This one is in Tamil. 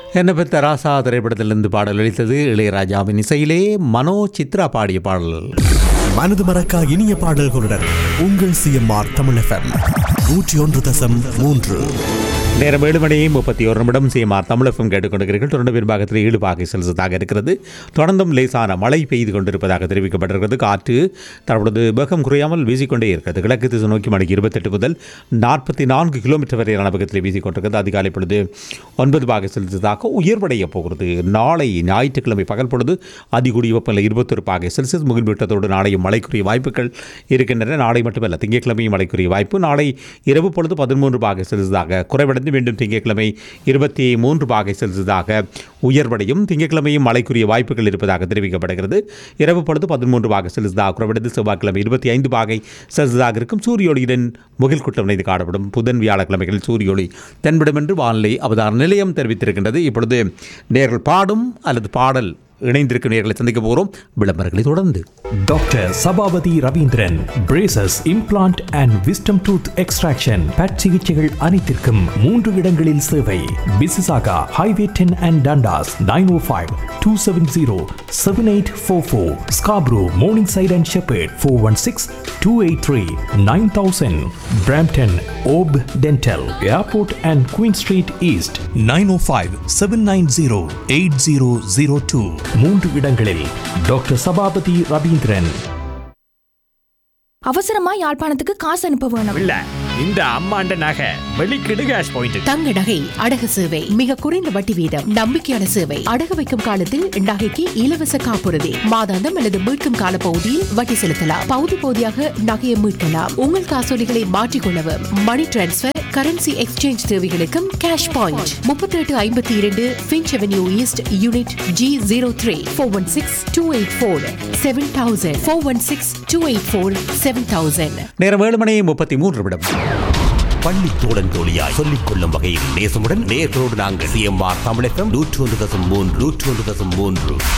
என்ன பெத்த ராசா திரைப்படத்திலிருந்து பாடல் அளித்தது இளையராஜாவின் இசையிலே மனோ சித்ரா பாடிய பாடல் மனது மறக்கா இனிய பாடல்களுடன் உங்கள் சிஎம்ஆர் தமிழ் எஃப்எம் நூற்றி ஒன்று தசம் மூன்று நேரம் ஏழு மணி முப்பத்தி ஒரு நிமிடம் சிஎம்ஆர் தமிழகம் கேட்டுக்கொண்டிருக்கிறீர்கள் தொடர்ந்து பின்பாகத்தில் ஏழு பாகை செல்சியஸாக இருக்கிறது தொடர்ந்தும் லேசான மழை பெய்து கொண்டிருப்பதாக தெரிவிக்கப்பட்டிருக்கிறது காற்று தற்பொழுது வேகம் குறையாமல் வீசிக்கொண்டே இருக்கிறது கிழக்கு திசை நோக்கி மணிக்கு இருபத்தெட்டு முதல் நாற்பத்தி நான்கு கிலோமீட்டர் வரையிலான வேகத்தில் வீசிக்கொண்டிருக்கிறது அதிகாலை பொழுது ஒன்பது பாகை செல்சியஸாக உயர்வடைய போகிறது நாளை ஞாயிற்றுக்கிழமை பகல் பொழுது அதிகூடிய வெப்பநிலை இருபத்தொரு பாகை செல்சியஸ் முகில்விட்டத்தோடு நாளையும் மழைக்குரிய வாய்ப்புகள் இருக்கின்றன நாளை மட்டுமல்ல திங்கட்கிழமையும் மழைக்குரிய வாய்ப்பு நாளை இரவு பொழுது பதிமூன்று பாகை செல்சியஸாக குறைவடைந்து மீண்டும் திங்கட்கிழமை இருபத்தி மூன்று பாகை செல்சியஸாக உயர்வடையும் திங்கட்கிழமையும் மழைக்குரிய வாய்ப்புகள் இருப்பதாக தெரிவிக்கப்படுகிறது இரவு பொழுது பதிமூன்று பாகை செல்சியஸாக குறைவடைந்து செவ்வாய்க்கிழமை இருபத்தி ஐந்து பாகை செல்சியஸாக இருக்கும் சூரியோளியுடன் முகில் கூட்டம் இணைந்து காணப்படும் புதன் வியாழக்கிழமைகளில் சூரியோளி தென்படும் என்று வானிலை அவதார நிலையம் தெரிவித்திருக்கின்றது இப்பொழுது நேர்கள் பாடும் அல்லது பாடல் இணைந்திருக்கும் நேர்களை சந்திக்க போகிறோம் விளம்பரங்களை தொடர்ந்து doctor Sabapathi Ravindran braces implant and wisdom tooth extraction but சிகிச்சைகள் அனைத்திற்கும் மூன்று இடங்களில் சேவை Mississauga Highway ten and Dundas nine O five two seven zero seven eight four four Scarborough Morningside and Sheppard four one six two eight three nine thousand Brampton of dental airport and Queen Street East nine O five seven nine zero eight zero zero two மூன்று இடங்களில் டாக்டர் சபாபதி ரவீந்திரன் அவசரமா யாழ்ப்பாணத்துக்கு காசு அனுப்ப வேணும் இல்ல இந்த அம்மாண்ட நகை வெளிக்கிடு கேஷ் பாயிண்ட் தங்க நகை அடகு சேவை மிக குறைந்த வட்டி வீதம் நம்பிக்கையான சேவை அடகு வைக்கும் காலத்தில் நகைக்கு இலவச காப்புறுதி மாதாந்தம் அல்லது மீட்கும் கால பகுதியில் வட்டி செலுத்தலாம் பகுதி பகுதியாக நகையை மீட்கலாம் உங்கள் காசோலிகளை மாற்றிக்கொள்ளவும் மணி டிரான்ஸ்பர் கரன்சி எக்ஸ்சேஞ்ச் தேவைகளுக்கும் கேஷ் பாயிண்ட் முப்பத்தி எட்டு ஐம்பத்தி இரண்டு Finch avenue east unit G zero three four one six two eight four seven thousand four one six two eight four seven thousand நேரம் ஏழு மணி முப்பத்தி மூன்று நிமிடம் பள்ளி தோழன் தோழியாய் சொல்லிக் கொள்ளும் வகையில் நேசமுடன் நேர்களோடு நாங்கள் சிஎம்ஆர் தமிழ் எஃப்எம் நூற்றி ஒன்று தசம் மூன்று நூற்றி ஒன்று தசம் மூன்று